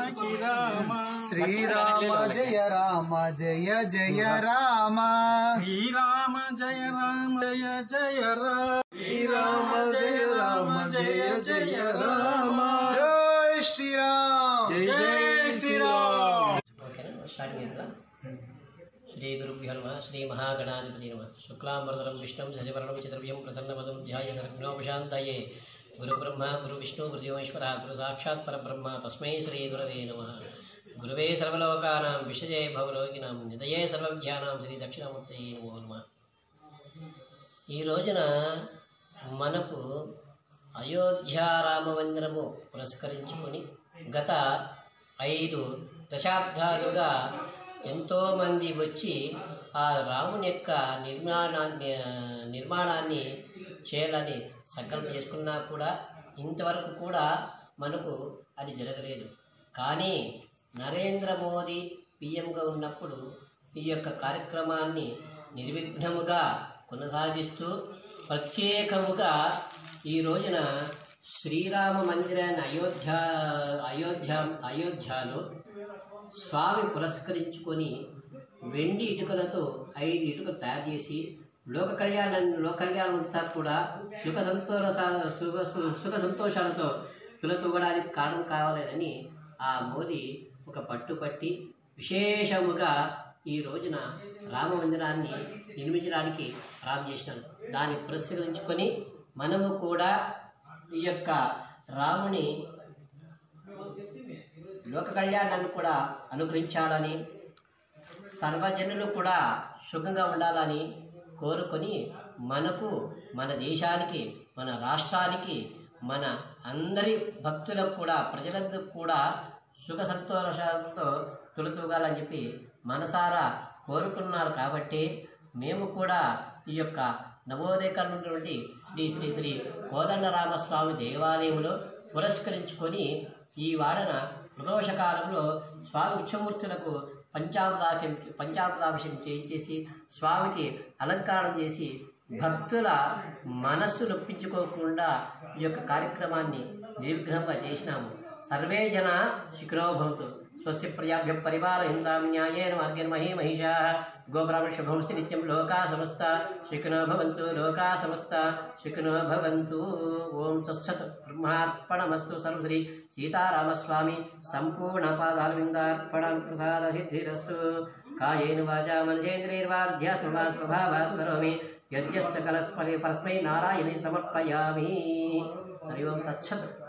జానకి రామ శ్రీరామ జయ రామ జయ జయ రామ శ్రీరామ జయ రామ జయ జయ రామ శ్రీరామ జయ రామ జయ జయ రామ జై శ్రీరామ్ జై శ్రీరామ్ ఓకేనా స్టార్టింగ్ ఏంటా శ్రీ గురుభ్యో నమ శ్రీ మహాగణాధిపతి నమ శుక్లాంబరధరం విష్ణుం శశివరణం చతుర్భ్యం ప్రసన్నపదం ధ్యాయ సర్గ్నోపశాంతయే గురు బ్రహ్మ గురు విష్ణు గురుదేవేశ్వర గురు సాక్షాత్ పరబ్రహ్మ తస్మై శ్రీ గురవే నమ గురువే సర్వలోకానాం విషజే భవరోగిణాం నిదయే సర్వవిద్యానాం శ్రీ దక్షిణామూర్తయే నమో నమ ఈ రోజున మనకు అయోధ్యారామ మందిరము పురస్కరించుకొని గత ఐదు దశాబ్దాలుగా ఎంతోమంది వచ్చి ఆ రాముని యొక్క నిర్మాణాన్ని నిర్మాణాన్ని చేయాలని సంకల్పం చేసుకున్నా కూడా ఇంతవరకు కూడా మనకు అది జరగలేదు కానీ నరేంద్ర మోదీ పిఎంగా ఉన్నప్పుడు ఈ యొక్క కార్యక్రమాన్ని నిర్విఘ్నముగా కొనసాగిస్తూ ప్రత్యేకముగా ఈ రోజున శ్రీరామ మందిరాన్ని అయోధ్య అయోధ్య అయోధ్యలో స్వామి పురస్కరించుకొని వెండి ఇటుకలతో ఐదు ఇటుకలు తయారు చేసి లోక కళ్యాణం లోక కళ్యాణం అంతా కూడా సుఖ సంతోష సుఖ సుఖ సంతోషాలతో తులతూగడానికి కారణం కావాలని ఆ మోదీ ఒక పట్టుపట్టి విశేషముగా ఈ రోజున రామ మందిరాన్ని నిర్మించడానికి ప్రారంభం చేసినాను దాన్ని పురస్కరించుకొని మనము కూడా ఈ యొక్క రాముని లోక కళ్యాణాన్ని కూడా అనుగ్రహించాలని సర్వజనులు కూడా సుఖంగా ఉండాలని కోరుకొని మనకు మన దేశానికి మన రాష్ట్రానికి మన అందరి భక్తులకు కూడా ప్రజలందరూ కూడా సుఖ సంతోషాలతో తొలుతూగాలని చెప్పి మనసారా కోరుకున్నారు కాబట్టి మేము కూడా ఈ యొక్క నవోదయకరణ ఉన్నటువంటి శ్రీ శ్రీ శ్రీ కోదండరామస్వామి దేవాలయంలో పురస్కరించుకొని ఈ వాడన ప్రదోష కాలంలో స్వామి ఉత్సమూర్తులకు పంచామృతాభిషేకం పంచామృతాభిషేకం చేయించేసి స్వామికి అలంకరణ చేసి భక్తుల మనస్సు నొప్పించుకోకుండా ఈ యొక్క కార్యక్రమాన్ని నిర్విఘ్నంగా చేసినాము సర్వే జన శిఖరో భవంతు స్వస్య ప్రజాభ్య పరిపాలయంతాం న్యాయేన మార్గేణ మహీ మహిషా గోబ్రాహ్మణ శుభంస్తి నిత్యం లోకా సమస్త శిఖనో భవంతు లోకా సమస్త శిఖనో భవంతు ఓం తత్సత్ బ్రహ్మార్పణమస్తు సర్వం శ్రీ సీతారామస్వామి సంపూర్ణ పాదారవిందార్పణ ప్రసాద సిద్ధిరస్తు కాయేన వాచా మనసేంద్రియర్వాధ్యాత్మా స్వభావాత్ కరోమి యజ్ఞ సకలస్పరి పరస్మై నారాయణి సమర్పయామి హరి ఓం తచ్చత్